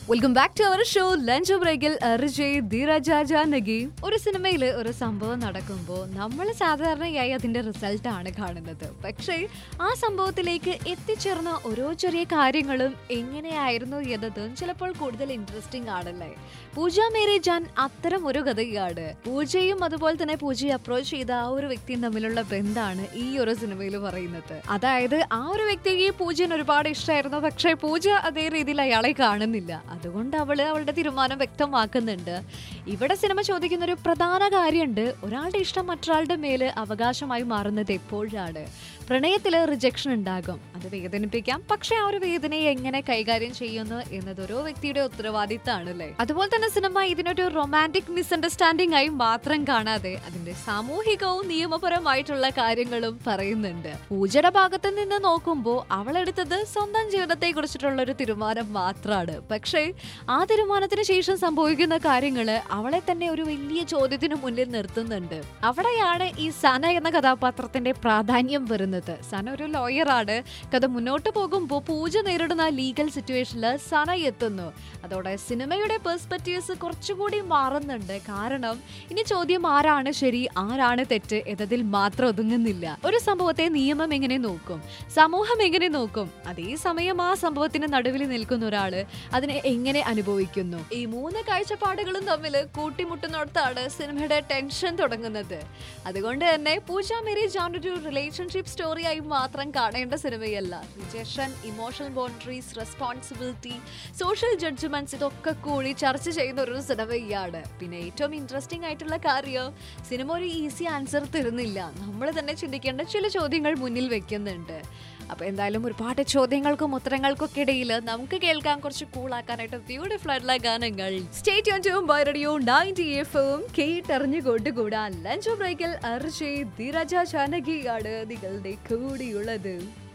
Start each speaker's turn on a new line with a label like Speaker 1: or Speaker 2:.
Speaker 1: welcome back to our show lunch ബ്രേക്കിൽ RJ ധീരജ Janaki ഒരു സിനിമയിൽ ഒരു സംഭവം നടക്കുമ്പോൾ നമ്മൾ സാധാരണയായി അതിന്റെ റിസൾട്ട് ആണ് കാണുന്നത് പക്ഷേ ആ സംഭവത്തിലേക്ക് എത്തിച്ചേർന്ന ഓരോ ചെറിയ കാര്യങ്ങളും എങ്ങനെയായിരുന്നു എന്നതും ചിലപ്പോൾ കൂടുതൽ ഇൻട്രസ്റ്റിംഗ് ആണല്ലേ പൂജ മേരി ജാൻ അത്തരം ഒരു കഥയാണ് പൂജയും അതുപോലെ തന്നെ പൂജയെ അപ്രോച്ച് ചെയ്ത ആ ഒരു വ്യക്തിയും തമ്മിലുള്ള ബന്ധമാണ് ഈ ഒരു സിനിമയിൽ പറയുന്നത് അതായത് ആ ഒരു വ്യക്തിക്ക് പൂജന് ഒരുപാട് ഇഷ്ടമായിരുന്നു പക്ഷേ പൂജ അതേ രീതിയിൽ അയാളെ കാണുന്നില്ല അതുകൊണ്ട് അവള് അവളുടെ തീരുമാനം വ്യക്തമാക്കുന്നുണ്ട് ഇവിടെ സിനിമ ചോദിക്കുന്ന ഒരു പ്രധാന കാര്യമുണ്ട് ഒരാളുടെ ഇഷ്ടം മറ്റൊരാളുടെ മേല് അവകാശമായി മാറുന്നത് എപ്പോഴാണ് പ്രണയത്തില് റിജക്ഷൻ ഉണ്ടാകും അത് വേദനിപ്പിക്കാം പക്ഷെ ആ ഒരു വേദനയെ എങ്ങനെ കൈകാര്യം ചെയ്യുന്നു എന്നത് ഓരോ വ്യക്തിയുടെ ഉത്തരവാദിത്തമാണ് അല്ലേ അതുപോലെ തന്നെ സിനിമ ഇതിനൊരു റൊമാൻറ്റിക് മിസ്അണ്ടർസ്റ്റാൻഡിംഗ് ആയി മാത്രം കാണാതെ അതിന്റെ സാമൂഹികവും നിയമപരമായിട്ടുള്ള കാര്യങ്ങളും പറയുന്നുണ്ട് പൂജയുടെ ഭാഗത്ത് നിന്ന് നോക്കുമ്പോൾ അവളെടുത്തത് സ്വന്തം ജീവിതത്തെ കുറിച്ചിട്ടുള്ള ഒരു തീരുമാനം മാത്രമാണ് പക്ഷേ ആ തീരുമാനത്തിന് ശേഷം സംഭവിക്കുന്ന കാര്യങ്ങള് അവളെ തന്നെ ഒരു വലിയ ചോദ്യത്തിന് മുന്നിൽ നിർത്തുന്നുണ്ട് അവിടെയാണ് ഈ സന എന്ന കഥാപാത്രത്തിന്റെ പ്രാധാന്യം വരുന്നത് സന ഒരു ലോയറാണ് കഥ മുന്നോട്ട് പോകുമ്പോൾ പൂജ നേരിടുന്ന ലീഗൽ സിറ്റുവേഷനിൽ സന എത്തുന്നു അതോടെ സിനിമയുടെ പെർസ്പെക്റ്റീവ്സ് കുറച്ചുകൂടി മാറുന്നുണ്ട് കാരണം ഇനി ചോദ്യം ആരാണ് ശരി ആരാണ് തെറ്റ് എന്നതിൽ മാത്രം ഒതുങ്ങുന്നില്ല ഒരു സംഭവത്തെ നിയമം എങ്ങനെ നോക്കും സമൂഹം എങ്ങനെ നോക്കും അതേസമയം ആ സംഭവത്തിന് നടുവിൽ നിൽക്കുന്ന ഒരാള് അതിനെ എങ്ങനെ അനുഭവിക്കുന്നു ഈ മൂന്ന് കാഴ്ചപ്പാടുകളും തമ്മിൽ കൂട്ടിമുട്ടുന്നിടത്താണ് സിനിമയുടെ ടെൻഷൻ തുടങ്ങുന്നത് അതുകൊണ്ട് തന്നെ പൂജ മേരി ജാൻ ഒരു റിലേഷൻഷിപ്പ് സ്റ്റോറിയായി മാത്രം കാണേണ്ട സിനിമയല്ല rejection emotional boundaries responsibility social judgments ഇതൊക്കെ കൂടി ചർച്ച ചെയ്യുന്ന ഒരു സിനിമയാണ് പിന്നെ ഏറ്റവും ഇൻട്രസ്റ്റിംഗ് ആയിട്ടുള്ള കാര്യം സിനിമ ഒരു ഈസി ആൻസർ തരുന്നില്ല നമ്മൾ തന്നെ ചിന്തിക്കേണ്ട ചില ചോദ്യങ്ങൾ മുന്നിൽ വെക്കുന്നുണ്ട് അപ്പൊ എന്തായാലും ഒരുപാട് ചോദ്യങ്ങൾക്കും ഉത്തരങ്ങൾക്കൊക്കെ ഇടയിൽ നമുക്ക് കേൾക്കാൻ കുറച്ച് കൂളാക്കാനായിട്ട് ബ്യൂട്ടിഫുൾ ആയിട്ടുള്ള ഗാനങ്ങൾ state on to by radio ninety എഫും കേട്ടറിഞ്ഞുകൊണ്ട് കൂടാ ലഞ്ച് ബ്രേക്കിൽ അർജയ് ധീരജ ജാനകിയാണ് നിങ്ങളുടെ കൂടിയുള്ളത്